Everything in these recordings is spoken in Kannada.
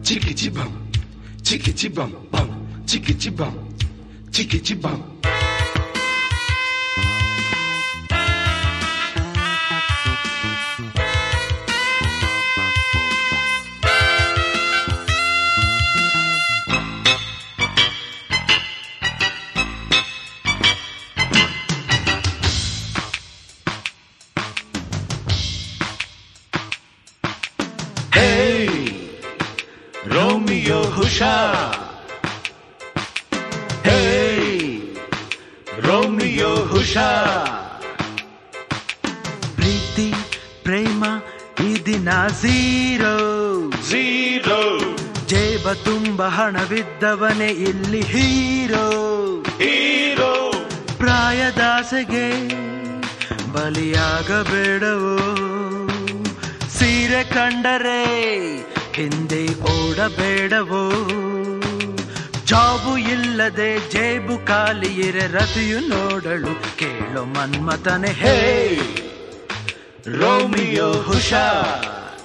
Chickity bum, chickity bum bum, chickity bum, chickity bum. Hey, Romeo ಹುಷಾರ್ Hey, Romeo ಹುಷಾರ್ ಪ್ರೀತಿ ಪ್ರೇಮ ಈ ದಿನ ಝೀರೋ Zero, ಜೇಬ ತುಂಬ ಹಣವಿದ್ದವನೇ ಇಲ್ಲಿ ಹೀರೋ hero, ಪ್ರಾಯದಾಸೆಗೆ ಬಲಿಯಾಗಬೇಡವೋ ಸೀರೆ ಕಂಡರೆ ಹಿಂದೆ ಓಡಬೇಡವೋ ಜಾಬು ಇಲ್ಲದೆ ಜೇಬು ಖಾಲಿ ಇರೆ ರತಿಯು ನೋಡಳು ಕೇಳೋ ಮನ್ಮತನೆ ಹೇ Hey, Romeo ಹುಷಾರ್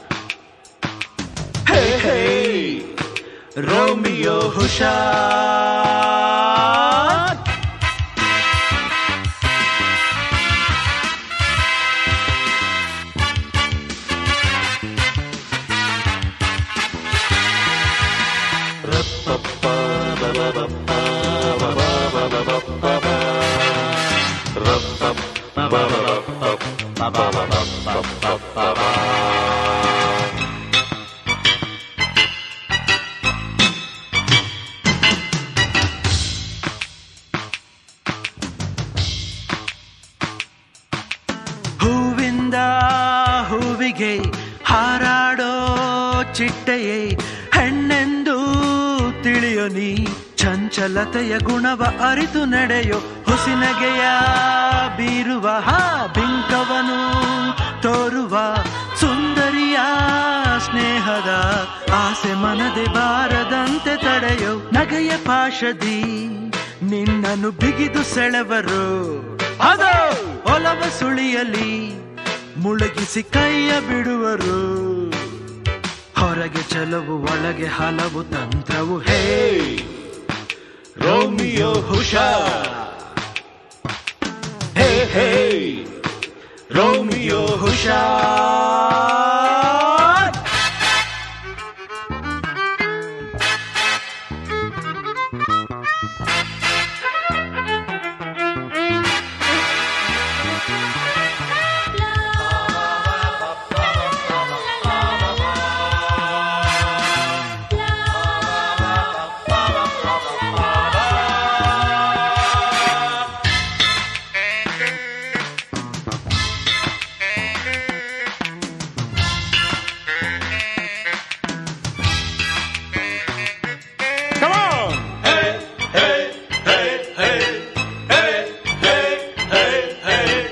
Hey, hey, Romeo ಹುಷಾರ್ ಹೂವಿಂದ ಹೂವಿಗೆ ಹಾರಾಡೋ ಚಿಟ್ಟೆಯೇ ಹೆಣ್ಣೆಂದು ತಿಳಿಯೋ ನೀ ಚಂಚಲತೆಯ ಗುಣವ ಅರಿತು ನಡೆಯೋ ಹುಸಿನಗೆಯ ಬೀರುವ ಹಾ ಬಿಂಕವನು ತೋರುವ ಸುಂದರಿಯ ಸ್ನೇಹದ ಆಸೆ ಮನದೆ ಬಾರದಂತೆ ತಡೆಯೋ ನಗೆಯ ಪಾಶದಿ ನಿನ್ನನ್ನು ಬಿಗಿದು ಸೆಳೆವರು ಅದು ಒಲವ ಸುಳಿಯಲಿ ಮುಳುಗಿಸಿ ಕೈಯ ಬಿಡುವರು ಹೊರಗೆ ಚಲವು ಒಳಗೆ ಹಲವು ತಂತ್ರವು ಹೇ Romeo ಹುಷಾರ್ ಹೇ ಹೇ ರೋಮಿಯೋ ಹುಷಾರ್ Come on! Hey, hey, hey, hey, hey, hey, hey, hey.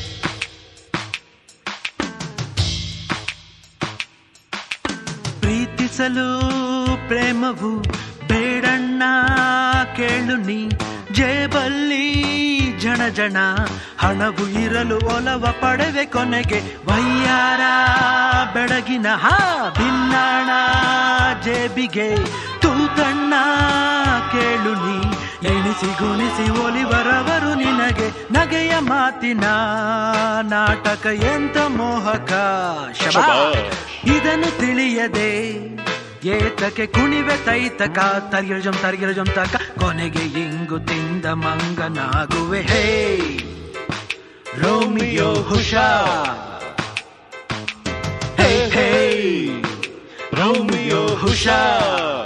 ಪ್ರೀತಿಸಲು ಪ್ರೇಮವು ಬೇಡಣ್ಣ ಕೇಳು ನೀ ಜೇಬಲ್ಲಿ ಜಣ ಜಣ ಹಣವು ಇರಲು ಒಲವ ಪಡೆವೆ ಕೊನೆಗೆ ವಯ್ಯಾರ ಬೆಳಗಿನ ಹಾ ಭಿನ್ನಾಣ ಜೇಬಿಗೆ ತೂತಣ್ಣ ಕೇಳು ನೀ ಎಣಿಸಿ ಗುಣಿಸಿ ಒಲಿವರವರು ನಿನಗೆ ನಗೆಯ ಮಾತಿನ ನಾಟಕ ಎಂತ ಮೋಹಕ ಶಬಾ ಇದನ್ನು ತಿಳಿಯದೆ ಏತಕ್ಕೆ ಕುಣಿವೆ ತೈತಕ ತರ್ಗಿರಜಂ ತರ್ಗಿರಜಂ ತಕ ಕೊನೆಗೆ ಇಂಗು ತಿಂದ ಮಂಗನಾಗುವೆ ಹೇ ರೋಮಿಯೋ ಹುಷಾರ್ Hey, hey, Romeo ಹುಷಾರ್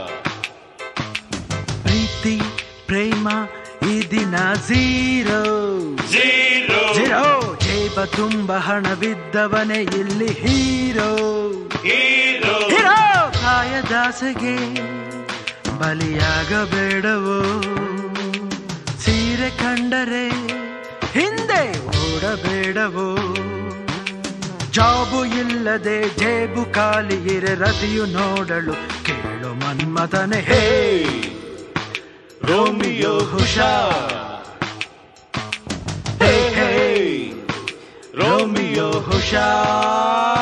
ಪ್ರೀತಿ ಪ್ರೇಮ ಈ ದಿನ ಝೀರೋ Zero, ಝೀರೋ ಜೇಬ ತುಂಬ ಹಣವಿದ್ದವನೇ ಇಲ್ಲಿ ಹೀರೋ hero, ಹೀರೋ ಕಾಯದಾಸೆಗೆ ಬಲಿಯಾಗಬೇಡವೋ ಸೀರೆ ಕಂಡರೆ ಹಿಂದೆ ಓಡಬೇಡವೋ ಜಾಬು ಇಲ್ಲದೆ ಜೇಬು ಖಾಲಿ ಇರೆ ರತಿಯು ನೋಡಲು ಕೇಳು ಮನ್ಮಥನೆ ಹೇ hey, Romeo ಹುಷಾರ್ Hey, hey, Romeo ಹುಷಾರ್